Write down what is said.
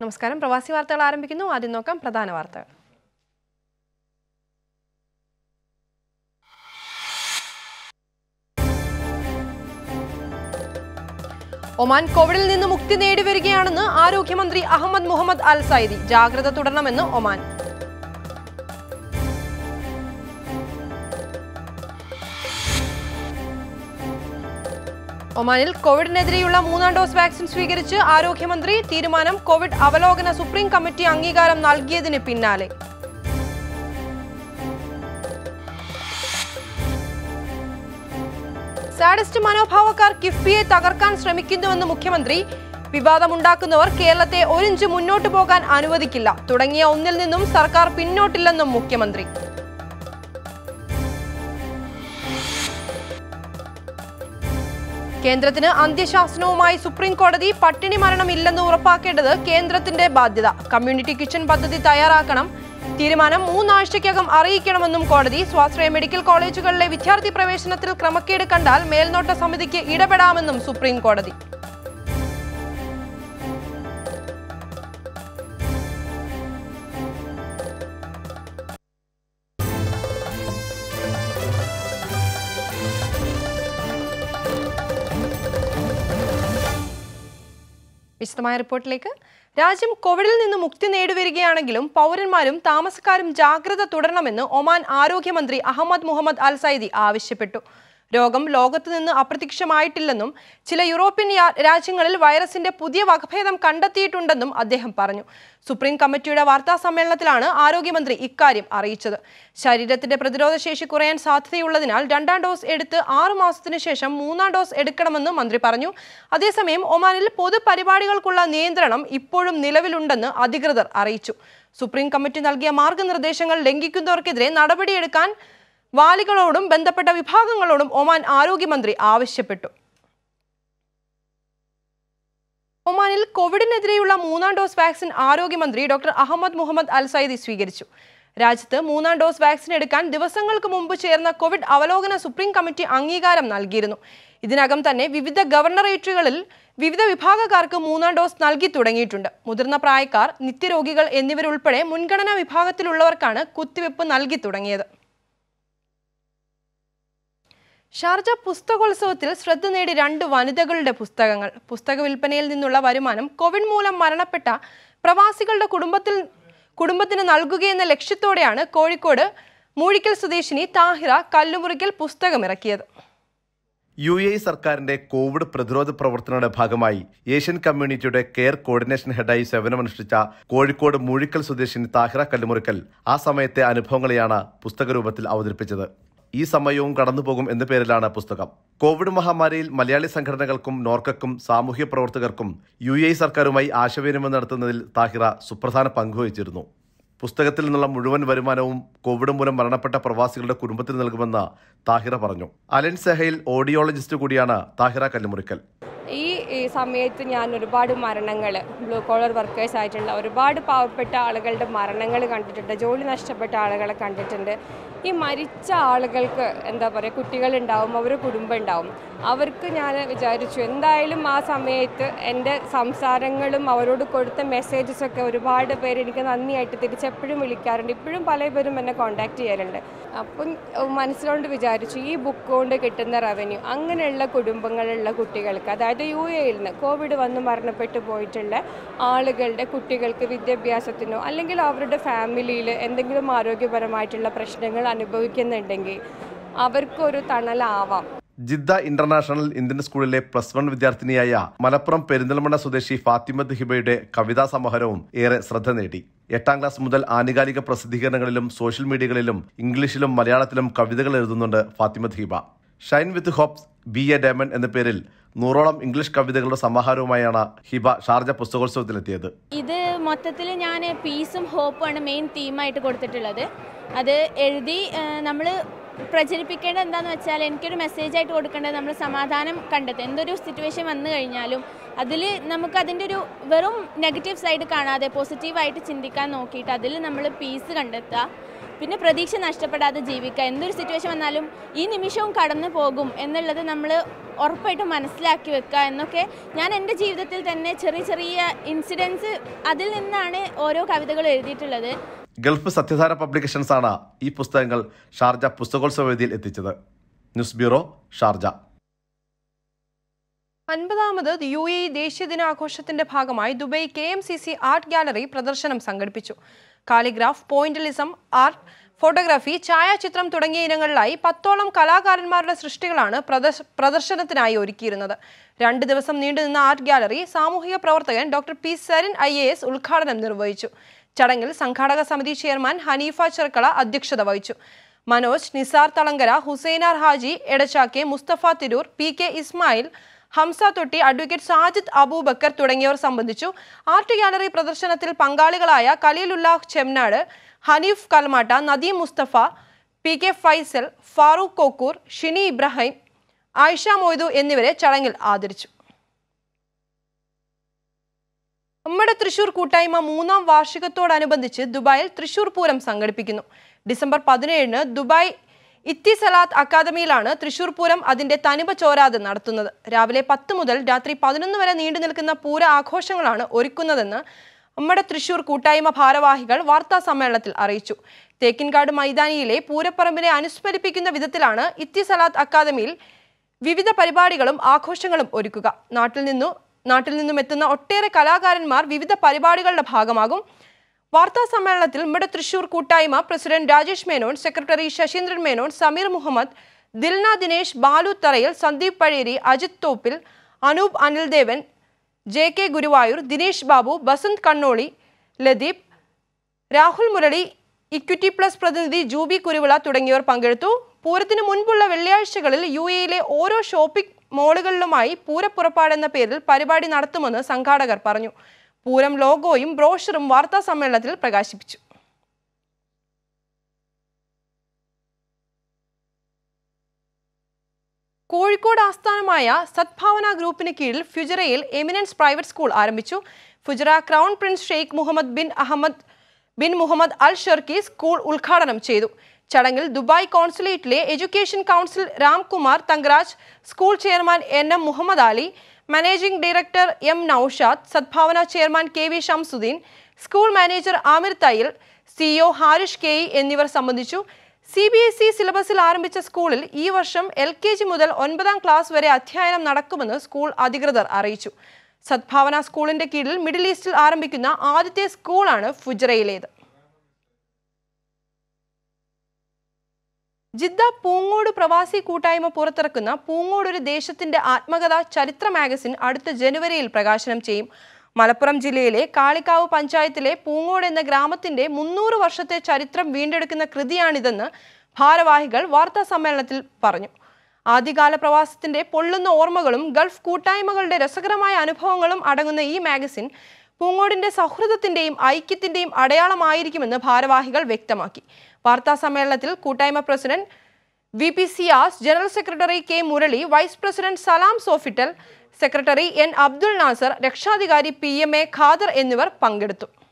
നമസ്കാരം പ്രവാസി വാർത്തകൾ ആരംഭിക്കുന്നു ആദ്യം നോക്കാം പ്രധാന വാർത്തകൾ ഒമാൻ കോവിഡിൽ നിന്ന് മുക്തി നേടിവരികയാണെന്ന് ആരോഗ്യമന്ത്രി അഹമ്മദ് മുഹമ്മദ് അൽ സൈദി ജാഗ്രത തുടരണമെന്ന് ഒമാൻ ഒമാനിൽ കോവിഡിനെതിരെയുള്ള മൂന്നാം ഡോസ് വാക്സിൻ സ്വീകരിച്ച് ആരോഗ്യമന്ത്രി തീരുമാനം കോവിഡ് അവലോകന സുപ്രീം കമ്മിറ്റി അംഗീകാരം നൽകിയതിന് പിന്നാലെ സാഡിസ്റ്റ് മനോഭാവക്കാർ കിഫ്ബിയെ തകർക്കാൻ ശ്രമിക്കുന്നുവെന്ന് മുഖ്യമന്ത്രി വിവാദമുണ്ടാക്കുന്നവർ കേരളത്തെ ഒരിഞ്ച് മുന്നോട്ടു പോകാൻ അനുവദിക്കില്ല തുടങ്ങിയ ഒന്നിൽ നിന്നും സർക്കാർ പിന്നോട്ടില്ലെന്നും മുഖ്യമന്ത്രി കേന്ദ്രത്തിന് അന്ത്യശാസനവുമായി സുപ്രീം കോടതി പട്ടിണി മരണം ഇല്ലെന്ന് ഉറപ്പാക്കേണ്ടത് കേന്ദ്രത്തിന്റെ ബാധ്യത കമ്മ്യൂണിറ്റി കിച്ചൺ പദ്ധതി തയ്യാറാക്കണം തീരുമാനം മൂന്നാഴ്ചയ്ക്കകം അറിയിക്കണമെന്നും കോടതി സ്വാശ്രയ മെഡിക്കൽ കോളേജുകളിലെ വിദ്യാർത്ഥി പ്രവേശനത്തിൽ ക്രമക്കേട് കണ്ടാൽ മേൽനോട്ട സമിതിക്ക് ഇടപെടാമെന്നും സുപ്രീം കോടതി വിശദമായ റിപ്പോർട്ടിലേക്ക് രാജ്യം കോവിഡിൽ നിന്ന് മുക്തി നേടിവരികയാണെങ്കിലും പൗരന്മാരും താമസക്കാരും ജാഗ്രത തുടരണമെന്ന് ഒമാൻ ആരോഗ്യമന്ത്രി അഹമ്മദ് മുഹമ്മദ് അൽ സൈദി ആവശ്യപ്പെട്ടു രോഗം ലോകത്ത് നിന്ന് അപ്രത്യക്ഷമായിട്ടില്ലെന്നും ചില യൂറോപ്യൻ യാ- രാജ്യങ്ങളിൽ വൈറസിന്റെ പുതിയ വകഭേദം കണ്ടെത്തിയിട്ടുണ്ടെന്നും അദ്ദേഹം പറഞ്ഞു സുപ്രീം കമ്മിറ്റിയുടെ വാർത്താ സമ്മേളനത്തിലാണ് ആരോഗ്യമന്ത്രി ഇക്കാര്യം അറിയിച്ചത് ശരീരത്തിന്റെ പ്രതിരോധ ശേഷി കുറയാൻ സാധ്യതയുള്ളതിനാൽ രണ്ടാം ഡോസ് എടുത്ത് ആറു മാസത്തിനു ശേഷം മൂന്നാം ഡോസ് എടുക്കണമെന്ന് മന്ത്രി പറഞ്ഞു അതേസമയം ഒമാനിൽ പൊതുപരിപാടികൾക്കുള്ള നിയന്ത്രണം ഇപ്പോഴും നിലവിലുണ്ടെന്ന് അധികൃതർ അറിയിച്ചു സുപ്രീം കമ്മിറ്റി നൽകിയ മാർഗനിർദ്ദേശങ്ങൾ ലംഘിക്കുന്നവർക്കെതിരെ നടപടിയെടുക്കാൻ വാലികളോടും ബന്ധപ്പെട്ട വിഭാഗങ്ങളോടും ഒമാൻ ആരോഗ്യമന്ത്രി ആവശ്യപ്പെട്ടു ഒമാനിൽ കോവിഡിനെതിരെയുള്ള മൂന്നാം ഡോസ് വാക്സിൻ ആരോഗ്യമന്ത്രി doctor Ahmed Mohammed Al Saidi സ്വീകരിച്ചു രാജ്യത്ത് മൂന്നാം ഡോസ് വാക്സിൻ എടുക്കാൻ ദിവസങ്ങൾക്ക് മുമ്പ് ചേർന്ന കോവിഡ് അവലോകന സുപ്രീം കമ്മിറ്റി അംഗീകാരം നൽകിയിരുന്നു ഇതിനകം തന്നെ വിവിധ ഗവർണറേറ്റുകളിൽ വിവിധ വിഭാഗക്കാർക്ക് മൂന്നാം ഡോസ് നൽകി തുടങ്ങിയിട്ടുണ്ട് മുതിർന്ന പ്രായക്കാർ നിത്യരോഗികൾ എന്നിവരുൾപ്പെടെ മുൻഗണനാ വിഭാഗത്തിലുള്ളവർക്കാണ് കുത്തിവെപ്പ് നൽകി തുടങ്ങിയത് ഷാർജ പുസ്തകോത്സവത്തിൽ ശ്രദ്ധ നേടി രണ്ട് വനിതകളുടെ പുസ്തകങ്ങൾ പുസ്തക വിൽപ്പനയിൽ നിന്നുള്ള വരുമാനം കോവിഡ് മൂലം മരണപ്പെട്ട പ്രവാസികളുടെ കുടുംബത്തിൽ കുടുംബത്തിന് നൽകുകയെന്ന ലക്ഷ്യത്തോടെയാണ് കോഴിക്കോട് മൂഴിക്കൽ സ്വദേശിനി താഹിറ കല്ലുമുറിക്കൽ പുസ്തകമിറക്കിയത് യു എ സർക്കാരിന്റെ കോവിഡ് പ്രതിരോധ പ്രവർത്തനങ്ങളുടെ ഭാഗമായി ഏഷ്യൻ കമ്മ്യൂണിറ്റിയുടെ കെയർ കോർഡിനേഷൻ ഹെഡായി സേവനമനുഷ്ഠിച്ച കോഴിക്കോട് മൂഴിക്കൽ സ്വദേശിനി താഹിറ കല്ലുമുറിക്കൽ ആ സമയത്തെ അനുഭവങ്ങളെയാണ് പുസ്തകരൂപത്തിൽ അവതരിപ്പിച്ചത് ഈ സമയവും കടന്നുപോകും എന്ന പേരിലാണ് പുസ്തകം കോവിഡ് മഹാമാരിയിൽ മലയാളി സംഘടനകൾക്കും നോർക്കക്കും സാമൂഹ്യ പ്രവർത്തകർക്കും യു എ സർക്കാരുമായി ആശയവിനിമയം നടത്തുന്നതിൽ താഹിറ സുപ്രധാന പങ്കുവഹിച്ചിരുന്നു പുസ്തകത്തിൽ നിന്നുള്ള മുഴുവൻ വരുമാനവും കോവിഡ് മൂലം മരണപ്പെട്ട പ്രവാസികളുടെ കുടുംബത്തിന് നൽകുമെന്ന് താഹിറ പറഞ്ഞു അലൻ സെഹയിൽ ഓഡിയോളജിസ്റ്റ് കൂടിയാണ് താഹിറ കല്ലുമുറിക്കൽ ഈ ഈ സമയത്ത് ഞാൻ ഒരുപാട് മരണങ്ങൾ ബ്ലൂ കോളർ വർക്കേഴ്സ് ആയിട്ടുള്ള ഒരുപാട് പാവപ്പെട്ട ആളുകളുടെ മരണങ്ങൾ കണ്ടിട്ടുണ്ട് ജോലി നഷ്ടപ്പെട്ട ആളുകളെ കണ്ടിട്ടുണ്ട് ഈ മരിച്ച ആളുകൾക്ക് എന്താ പറയുക കുട്ടികളുണ്ടാവും അവരുടെ കുടുംബം ഉണ്ടാവും അവർക്ക് ഞാൻ വിചാരിച്ചു എന്തായാലും ആ സമയത്ത് എൻ്റെ സംസാരങ്ങളും അവരോട് കൊടുത്ത മെസ്സേജസൊക്കെ ഒരുപാട് പേര് എനിക്ക് നന്ദിയായിട്ട് തിരിച്ചെപ്പോഴും വിളിക്കാറുണ്ട് ഇപ്പോഴും പല പേരും എന്നെ കോൺടാക്ട് ചെയ്യാറുണ്ട് അപ്പം മനസ്സിലോണ്ട് വിചാരിച്ചു ഈ ബുക്ക് കൊണ്ട് കിട്ടുന്ന റവന്യൂ അങ്ങനെയുള്ള കുടുംബങ്ങളുള്ള കുട്ടികൾക്ക് അതായത് യു എയിൽ നിന്ന് കോവിഡ് വന്ന് മരണപ്പെട്ടു പോയിട്ടുള്ള ആളുകളുടെ കുട്ടികൾക്ക് വിദ്യാഭ്യാസത്തിനോ അല്ലെങ്കിൽ അവരുടെ ഫാമിലിയിൽ എന്തെങ്കിലും ആരോഗ്യപരമായിട്ടുള്ള പ്രശ്നങ്ങൾ അനുഭവിക്കുന്നുണ്ടെങ്കിൽ അവർക്കൊരു തണലാവാം ജിദ്ദ ഇന്റർനാഷണൽ ഇന്ത്യൻ സ്കൂളിലെ പ്ലസ് വൺ വിദ്യാർത്ഥിനിയായ മലപ്പുറം പെരിന്തൽമണ്ണ സ്വദേശി ഫാത്തിമത്ത് ഹിബയുടെ കവിതാ സമാഹാരവും ഏറെ ശ്രദ്ധ നേടി എട്ടാം ക്ലാസ് മുതൽ ആനുകാലിക പ്രസിദ്ധീകരണങ്ങളിലും സോഷ്യൽ മീഡിയകളിലും ഇംഗ്ലീഷിലും മലയാളത്തിലും കവിതകൾ എഴുതുന്നുണ്ട് Fathimath Hiba shine with hopes be a diamond എന്ന പേരിൽ നൂറോളം ഇംഗ്ലീഷ് കവിതകളുടെ സമാഹാരവുമായാണ് ഹിബ ഷാർജ പുസ്തകോത്സവത്തിലെത്തിയത് ഇത് മൊത്തത്തിൽ ഞാൻ പീസും ഹോപ്പുമാണ് മെയിൻ തീമായിട്ട് കൊടുത്തിട്ടുള്ളത് അത് എഴുതി നമ്മൾ പ്രചരിപ്പിക്കേണ്ടത് എന്താണെന്ന് വെച്ചാൽ എനിക്കൊരു മെസ്സേജ് ആയിട്ട് കൊടുക്കേണ്ടത് നമ്മൾ സമാധാനം കണ്ടെത്തുക എന്തൊരു സിറ്റുവേഷൻ വന്നു കഴിഞ്ഞാലും അതിൽ നമുക്ക് അതിൻ്റെ ഒരു വെറും നെഗറ്റീവ് സൈഡ് കാണാതെ പോസിറ്റീവായിട്ട് ചിന്തിക്കാൻ നോക്കിയിട്ട് അതിൽ നമ്മൾ പീസ് കണ്ടെത്തുക പിന്നെ പ്രതീക്ഷ നഷ്ടപ്പെടാതെ ജീവിക്കുക എന്തൊരു സിറ്റുവേഷൻ വന്നാലും ഈ നിമിഷവും കടന്നു പോകും എന്നുള്ളത് നമ്മൾ ഉറപ്പായിട്ടും മനസ്സിലാക്കി വെക്കുക എന്നൊക്കെ ഞാൻ എൻ്റെ ജീവിതത്തിൽ തന്നെ ചെറിയ ചെറിയ ഇൻസിഡൻസ് അതിൽ നിന്നാണ് ഓരോ കവിതകളും എഴുതിയിട്ടുള്ളത് ഗൾഫ് സത്യധാര പബ്ലിക്കേഷൻസ് ആണ് ഈ പുസ്തകങ്ങൾ ഷാർജ പുസ്തകോത്സവ വേദിയിൽ എത്തിച്ചത് ന്യൂസ് ബ്യൂറോ ഷാർജ അൻപതാമത് യു എ ഇ ദേശീയ ദിനാഘോഷത്തിന്റെ ഭാഗമായി Dubai K M C C art gallery പ്രദർശനം സംഘടിപ്പിച്ചു കാലിഗ്രാഫ് പോയിന്റലിസം ആർട്ട് ഫോട്ടോഗ്രാഫി ഛായാചിത്രം തുടങ്ങിയ ഇനങ്ങളിലായി പത്തോളം കലാകാരന്മാരുടെ സൃഷ്ടികളാണ് പ്രദർശ- പ്രദർശനത്തിനായി ഒരുക്കിയിരുന്നത് രണ്ട് ദിവസം നീണ്ടുനിന്ന ആർട്ട് ഗാലറി സാമൂഹിക പ്രവർത്തകൻ doctor P Sarin I A S ഉദ്ഘാടനം നിർവഹിച്ചു ചടങ്ങിൽ സംഘാടക സമിതി ചെയർമാൻ ഹനീഫ ചെർക്കള അധ്യക്ഷത വഹിച്ചു Manoj Nisar Thalangara Hussainar Haji Edachakke Mustafa Tirur P K Ismail Hamsa Thotti advocate Sajid Aboobacker തുടങ്ങിയവർ സംബന്ധിച്ചു ആർട്ട് ഗാലറി പ്രദർശനത്തിൽ പങ്കാളികളായ കലീലുല്ലാഹ് ചെമ്നാട് ഹനീഫ് കൽമാട്ട നദീം മുസ്തഫ പി കെ ഫൈസൽ ഫാറൂഖ് കോക്കൂർ ഷിനി ഇബ്രാഹിം ആയിഷ മൊയ്തു എന്നിവരെ ചടങ്ങിൽ ആദരിച്ചു നമ്മുടെ തൃശൂർ കൂട്ടായ്മ മൂന്നാം വാർഷികത്തോടനുബന്ധിച്ച് ദുബായിൽ തൃശൂർ പൂരം സംഘടിപ്പിക്കുന്നു ഡിസംബർ പതിനേഴിന് ദുബായ് ഇത്തിസലാത്ത് അക്കാദമിയിലാണ് തൃശൂർ പൂരം അതിന്റെ തനിമ ചോരാതെ നടത്തുന്നത് രാവിലെ പത്ത് മുതൽ രാത്രി പതിനൊന്ന് വരെ നീണ്ടു നിൽക്കുന്ന പൂര ആഘോഷങ്ങളാണ് ഒരുക്കുന്നതെന്ന് നമ്മുടെ തൃശൂർ കൂട്ടായ്മ ഭാരവാഹികൾ വാർത്താ സമ്മേളനത്തിൽ അറിയിച്ചു തേക്കിൻകാട് മൈതാനിയിലെ പൂരപ്പറമ്പിനെ അനുസ്മരിപ്പിക്കുന്ന വിധത്തിലാണ് ഇത്തിസലാത്ത് അക്കാദമിയിൽ വിവിധ പരിപാടികളും ആഘോഷങ്ങളും ഒരുക്കുക നാട്ടിൽ നിന്നു നാട്ടിൽ നിന്നും എത്തുന്ന ഒട്ടേറെ കലാകാരന്മാർ വിവിധ പരിപാടികളുടെ ഭാഗമാകും വാർത്താ സമ്മേളനത്തിൽ നമ്മുടെ തൃശൂർ കൂട്ടായ്മ president Rajesh Menon secretary Sasheendran Menon Sameer Muhammad Dilna Dinesh Balu Tharayil Sandeep Pazheri Ajith Thoppil Anoop Anildevan J K Guruvayur Dinesh Babu Basanth Kannoli Ladeep Rahul Murali equity plus പ്രതിനിധി ജൂബി കുരുവിള തുടങ്ങിയവർ പങ്കെടുത്തു പൂരത്തിന് മുൻപുള്ള വെള്ളിയാഴ്ചകളിൽ യു എയിലെ ഓരോ ഷോപ്പിംഗ് മോളുകളിലുമായി പൂരപ്പുറപ്പാട് എന്ന പേരിൽ പരിപാടി നടത്തുമെന്ന് സംഘാടകർ പറഞ്ഞു പൂരം ലോഗോയും ബ്രോഷറും വാർത്താ സമ്മേളനത്തിൽ പ്രകാശിപ്പിച്ചു കോഴിക്കോട് ആസ്ഥാനമായ സദ്ഭാവന ഗ്രൂപ്പിന് കീഴിൽ ഫുജറയിൽ എമിനൻസ് പ്രൈവറ്റ് സ്കൂൾ ആരംഭിച്ചു Fujairah crown prince Sheikh Mohammed bin Ahmed bin Mohammed Al Sharqi school ഉദ്ഘാടനം ചെയ്തു ചടങ്ങിൽ ദുബായ് കോൺസുലേറ്റിലെ education council Ramkumar Thangaraj school chairman N M Muhammad Ali managing director M Noushad Sadbhavana chairman K V Shamsuddin school manager Amir Thayyil CEO Harish K E എന്നിവർ സംബന്ധിച്ചു C B S E സിലബസിൽ ആരംഭിച്ച സ്കൂളിൽ ഈ വർഷം എൽ കെ ജി മുതൽ ഒൻപതാം ക്ലാസ് വരെ അധ്യയനം നടക്കുമെന്ന് സ്കൂൾ അധികൃതർ അറിയിച്ചു സദ്ഭാവന സ്കൂളിന്റെ കീഴിൽ മിഡിൽ ഈസ്റ്റിൽ ആരംഭിക്കുന്ന ആദ്യത്തെ സ്കൂളാണ് ഫുജറയിലേത് ജിദ്ദ പൂങ്ങോട് പ്രവാസി കൂട്ടായ്മ പുറത്തിറക്കുന്ന പൂങ്ങോട് ഒരു ദേശത്തിന്റെ ആത്മകഥ ചരിത്ര മാഗസിൻ അടുത്ത ജനുവരിയിൽ പ്രകാശനം ചെയ്യും മലപ്പുറം ജില്ലയിലെ കാളിക്കാവ് പഞ്ചായത്തിലെ പൂങ്ങോട് എന്ന ഗ്രാമത്തിന്റെ മുന്നൂറ് വർഷത്തെ ചരിത്രം വീണ്ടെടുക്കുന്ന കൃതിയാണിതെന്ന് ഭാരവാഹികൾ വാർത്താ സമ്മേളനത്തിൽ പറഞ്ഞു ആദ്യകാല പ്രവാസത്തിന്റെ പൊള്ളുന്ന ഓർമ്മകളും ഗൾഫ് കൂട്ടായ്മകളുടെ രസകരമായ അനുഭവങ്ങളും അടങ്ങുന്ന ഈ മാഗസിൻ പൂങ്ങോടിന്റെ സൗഹൃദത്തിന്റെയും ഐക്യത്തിന്റെയും അടയാളമായിരിക്കുമെന്ന് ഭാരവാഹികൾ വ്യക്തമാക്കി വാർത്താ സമ്മേളനത്തിൽ കൂട്ടായ്മ president V P Siyas general secretary K Murali vice president Salam Sofitel secretary N Abdul Nasar രക്ഷാധികാരി പി എം എ ഖാദർ എന്നിവർ പങ്കെടുത്തു